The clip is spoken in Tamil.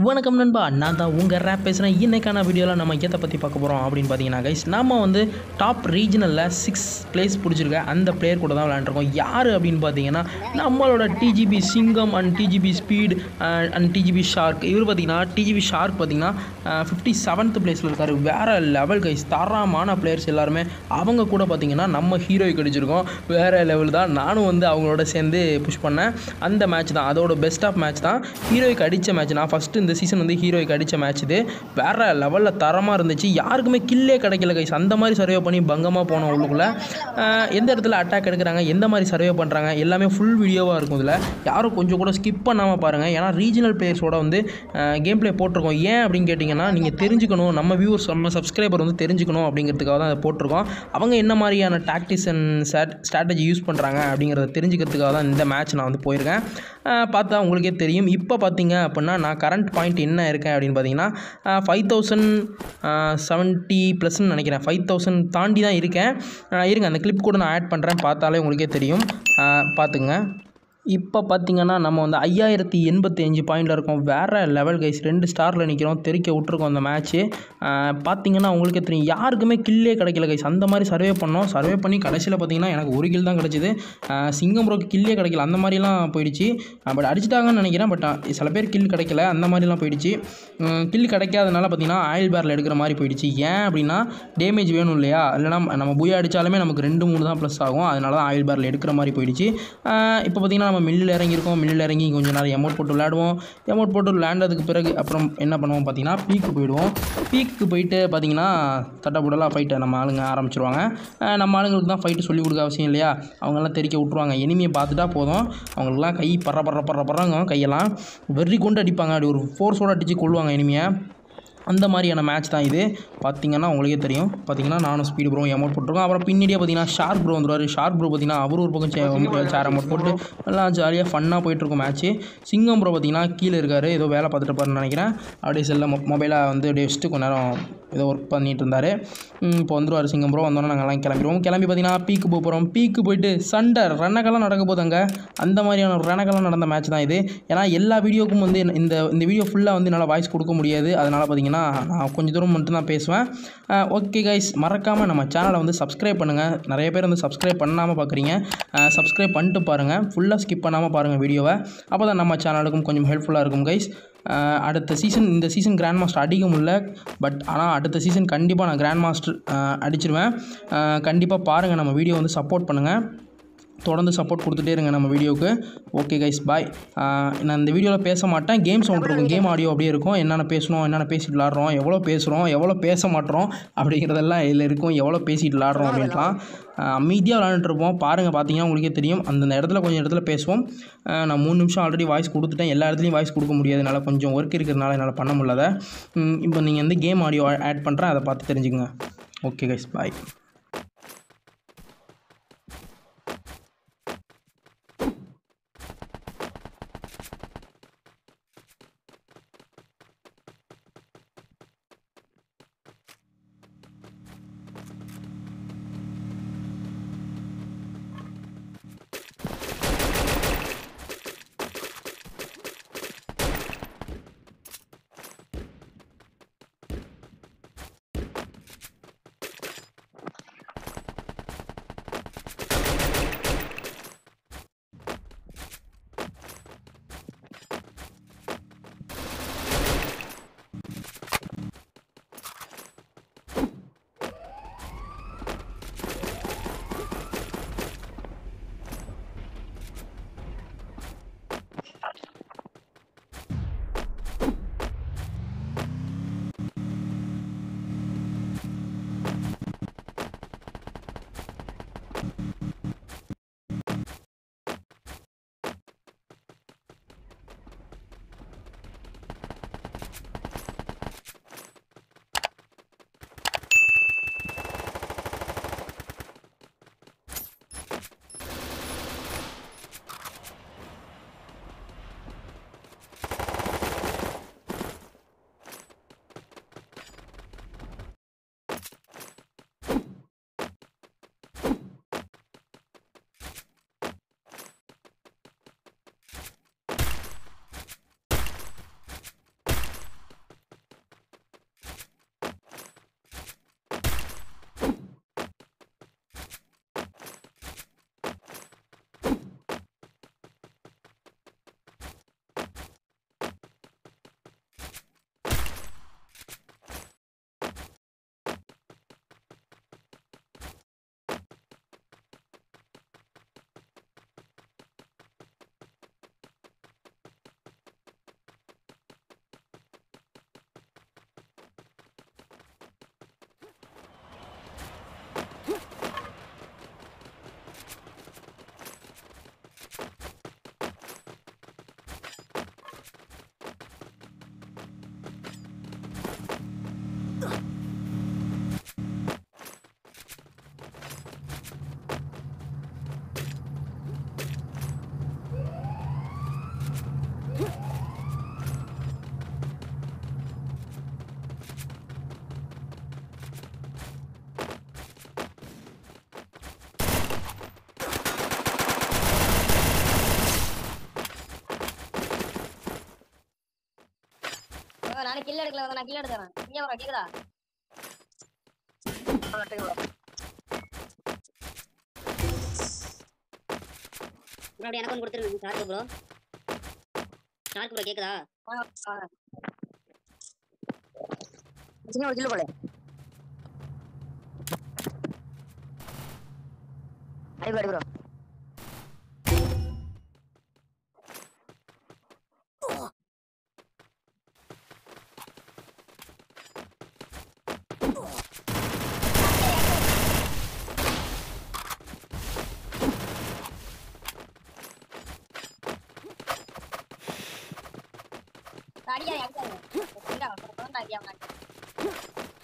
வணக்கம் நண்பா நான் தான் உங்கள் ரேப் பேசுகிறேன் இன்னைக்கான வீடியோவில் நம்ம எதை பற்றி பார்க்க போகிறோம் அப்படின்னு பார்த்தீங்கன்னா கைஸ் நம்ம வந்து டாப் ரீஜனலில் சிக்ஸ் பிளேஸ் பிடிச்சிருக்க அந்த பிளேயர் கூட தான் விளையாண்டுருக்கோம் யார் அப்படின்னு பார்த்தீங்கன்னா நம்மளோட DGP Singam and DGP speed and DGP shark இவர் பார்த்தீங்கன்னா டிஜிபி ஷார்க் பார்த்தீங்கன்னா ஃபிஃப்டி செவன்த் பிளேஸில் இருக்கார் வேறு லெவல் கைஸ் தரமான பிளேயர்ஸ் எல்லாருமே அவங்க கூட பார்த்தீங்கன்னா நம்ம ஹீரோய்க்கு அடிச்சிருக்கோம் வேறு லெவல் தான் நானும் வந்து அவங்களோட சேர்ந்து புஷ் பண்ணேன் அந்த மேட்ச் தான் அதோட பெஸ்ட் ஆஃப் மேட்ச் தான் ஹீரோய்க்கு அடித்த மேட்ச் நான் ஃபஸ்ட்டு இந்த சீசன் வந்து ஹீரோய்க்கு அடித்த மேட்ச் இது வேறு லெவலில் தரமாக இருந்துச்சு யாருக்குமே கில்லே கிடைக்கல கைஸ் அந்த மாதிரி சர்வே பண்ணி பங்கமாக போனோம் உள்ளுக்குள்ளே ஆஹ் எந்த இடத்துல அட்டாக் எடுக்கிறாங்க எந்த மாதிரி சர்வே பண்ணுறாங்க எல்லாமே ஃபுல் வீடியோவாக இருக்கும் இதில் யாரும் கொஞ்சம் கூட ஸ்கிப் பண்ணாமல் பாருங்கள் ஏன்னா ரீஜனல் பிளேயர்ஸோட வந்து கேம் ப்ளே போட்டிருக்கோம் ஏன் அப்படின்னு கேட்டிங்கன்னா நீங்கள் தெரிஞ்சுக்கணும் நம்ம வியூவர்ஸ் நம்ம சப்ஸ்கிரைபர் வந்து தெரிஞ்சுக்கணும் அப்படிங்கிறதுக்காக தான் அதை போட்டிருக்கோம் அவங்க என்ன மாதிரியான டாக்டிக்ஸ் அண்ட் ஸ்ட்ராட்டஜி யூஸ் பண்ணுறாங்க அப்படிங்கிறத தெரிஞ்சுக்கிறதுக்காக தான் இந்த மேட்ச் நான் வந்து போயிருக்கேன் ஆஹ் பார்த்தா உங்களுக்கே தெரியும் இப்போ பார்த்தீங்க அப்படின்னா நான் கரண்ட் பாயிண்ட் என்ன இருக்கேன் அப்படின்னு பார்த்தீங்கன்னா ஃபைவ் தௌசண்ட் செவன்ட்டி ப்ளஸ்ன்னு நினைக்கிறேன் ஃபைவ் தௌசண்ட் தாண்டி தான் இருக்கேன் ஆஹ் இருங்க அந்த கிளிப் கூட நான் ஆட் பண்ணுறேன் பார்த்தாலே உங்களுக்கே தெரியும் ஆஹ் பார்த்துங்க இப்போ பார்த்தீங்கன்னா நம்ம வந்து ஐயாயிரத்தி எண்பத்தி அஞ்சு பாயிண்டில் இருக்கோம் வேறு லெவல் கைஸ் ரெண்டு ஸ்டாரில் நிற்கிறோம் தெறிக்க விட்ருக்கோம் அந்த மேட்ச்சு பார்த்தீங்கன்னா உங்களுக்கே தெரியும் யாருக்குமே கில்லே கிடைக்கல கைஸ் அந்த மாதிரி சர்வே பண்ணோம் சர்வே பண்ணி கடைசியில் பார்த்தீங்கன்னா எனக்கு ஒரு கில் தான் கிடச்சிது சிங்கம் ப்ரோக்கு கில்லே கிடைக்கல அந்த மாதிரிலாம் போயிடுச்சு பட் அடிச்சிட்டாங்கன்னு நினைக்கிறேன் பட் சில பேர் கில் கிடைக்கல அந்த மாதிரிலாம் போயிடுச்சு கில் கிடைக்காதனால பார்த்தீங்கன்னா ஆயில் பேரில் எடுக்கிற மாதிரி போயிடுச்சு ஏன் அப்படின்னா டேமேஜ் வேணும் இல்லையா இல்லைனா நம்ம புயா அடித்தாலுமே நமக்கு ரெண்டு மூணு தான் ப்ளஸ் ஆகும் அதனால தான் ஆயில் பேரில் எடுக்கிற மாதிரி போயிடுச்சு இப்போ பார்த்தீங்கன்னா நம்ம மில்லில் இறங்கியிருக்கோம் மில்லில் இறங்கி கொஞ்சம் நேரம் எமௌண்ட் போட்டு விளையாடுவோம் எமௌண்ட் போட்டு விளையாண்டதுக்கு பிறகு அப்புறம் என்ன பண்ணுவோம் பார்த்தீங்கன்னா பீக்கு போயிடுவோம் பீக்கு போயிட்டு பார்த்தீங்கன்னா தட்டப்புடலாக ஃபைட்டை நம்ம ஆளுங்க ஆரம்பிச்சிருவாங்க அஹ் நம்ம ஆளுங்களுக்கு தான் ஃபைட்டு சொல்லிக் கொடுக்க அவசியம் இல்லையா அவங்கெல்லாம் தெரிக்க விட்ருவாங்க எனிமையை பார்த்துட்டா போதும் அவங்களுக்குலாம் கை பற பற பற பறங்க கையெல்லாம் வெறி கொண்டு அடிப்பாங்க அப்படி ஒரு ஃபோர்ஸோடு அடித்து கொள்வாங்க எனிமையை அந்த மாதிரியான மேட்ச் தான் இது பார்த்தீங்கன்னா உங்களுக்கே தெரியும் பார்த்தீங்கன்னா நானும் ஸ்பீடு ப்ரோ அமௌண்ட் போட்டிருக்கோம் அப்புறம் பின்னாடியே பார்த்தீங்கன்னா ஷார்க் ப்ரோ வந்துருவார் ஷார்க் ப்ரோ பார்த்தீங்கன்னா அவர் ஒரு பக்கம் சே- சேர் அமௌண்ட் போட்டு எல்லாம் ஜாலியாக ஃபன்னாக போயிட்டுருக்கும் மேட்ச்சு சிங்கம் ப்ரோ பார்த்தீங்கன்னா கீழே இருக்கார் ஏதோ வேலை பார்த்துட்டு இருப்பாருன்னு நினைக்கிறேன் அப்படியே செல்ல மொபைலை வந்து அப்படியே வச்சுட்டு கொஞ்ச நேரம் ஏதோ ஒர்க் பண்ணிட்டு இருந்தார் இப்போ வந்துருவார் சிங்கம் ப்ரோ வந்தோன்னே நாங்கள் எல்லாம் கிளம்பிடுவோம் கிளம்பி பார்த்தீங்கன்னா பீக்கு போக போகிறோம் பீக்கு போயிட்டு சண்டை ரணக்கெல்லாம் நடக்க போகுது அங்கே அந்த மாதிரியான ஒரு ரணக்கெல்லாம் நடந்த மேட்ச் தான் இது ஏன்னா எல்லா வீடியோக்கும் வந்து இந்த இந்த வீடியோ ஃபுல்லாக வந்து என்னால் வாய்ஸ் கொடுக்க முடியாது அதனால் பார்த்தீங்கன்னா நான் கொஞ்சம் தூரம் மட்டும் தான் பேசுவேன் ஓகே கைஸ் மறக்காமல் நம்ம சேனலை வந்து சப்ஸ்கிரைப் பண்ணுங்கள் நிறைய பேர் வந்து சப்ஸ்கிரைப் பண்ணாமல் பார்க்குறீங்க சப்ஸ்கிரைப் பண்ணிட்டு பாருங்கள் ஃபுல்லாக ஸ்கிப் பண்ணாமல் பாருங்கள் வீடியோவை அப்போ தான் நம்ம சேனலுக்கும் கொஞ்சம் ஹெல்ப்ஃபுல்லாக இருக்கும் கைஸ் அடுத்த சீசன் இந்த சீசன் கிராண்ட் மாஸ்டர் அடிக்க முடியல பட் ஆனால் அடுத்த சீசன் கண்டிப்பாக நான் கிராண்ட் மாஸ்டர் அடிச்சிருவேன் கண்டிப்பாக பாருங்கள் நம்ம வீடியோ வந்து சப்போர்ட் பண்ணுங்கள் தொடர்ந்து சப்போர்ட் கொடுத்துட்டே இருங்க நம்ம வீடியோவுக்கு ஓகே கைஸ் பாய் நான் இந்த வீடியோவில் பேச மாட்டேன் கேம் சவுண்ட் இருக்கும் கேம் ஆடியோ அப்படியே இருக்கும் என்னென்ன பேசணும் என்னென்ன பேசிட்டு விளாட்றோம் எவ்வளோ பேசுகிறோம் எவ்வளோ பேச மாட்டோம் அப்படிங்கிறதெல்லாம் இதில் இருக்கும் எவ்வளோ பேசிட்டு விளாட்றோம் அப்படின்ட்டுலாம் அமைதியாக விளாண்டுட்டு இருப்போம் பாருங்கள் பார்த்தீங்கன்னா உங்களுக்கே தெரியும் அந்தந்த இடத்துல கொஞ்சம் இடத்துல பேசுவோம் ஆஹ் நான் மூணு நிமிஷம் ஆல்ரெடி வாய்ஸ் கொடுத்துட்டேன் எல்லா இடத்துலையும் வாய்ஸ் கொடுக்க முடியாது என்னால் கொஞ்சம் ஒர்க் இருக்கிறதுனால என்னால் பண்ண முடியல இப்போ நீங்கள் வந்து கேம் ஆடியோ ஆட் பண்ணுறேன் அதை பார்த்து தெரிஞ்சுக்கங்க ஓகே கைஸ் பாய் ஆ, நானே கில் எடுக்கல வந்து நான் கில் எடுக்கிறேன் இங்க வர கேக்குதா ப்ரோ எனக்கு ஒன்று கொடுத்துருங்க ஷார்க்கு ப்ரோ ஷார்க்கு ப்ரோ கேக்குதா வாங்க, வாங்க. சின்ன ஒரு கில்லு போல அடி அடி ப்ரோ அடியா அடியா இந்தா, கொண்டு வந்து அடியா அவனை.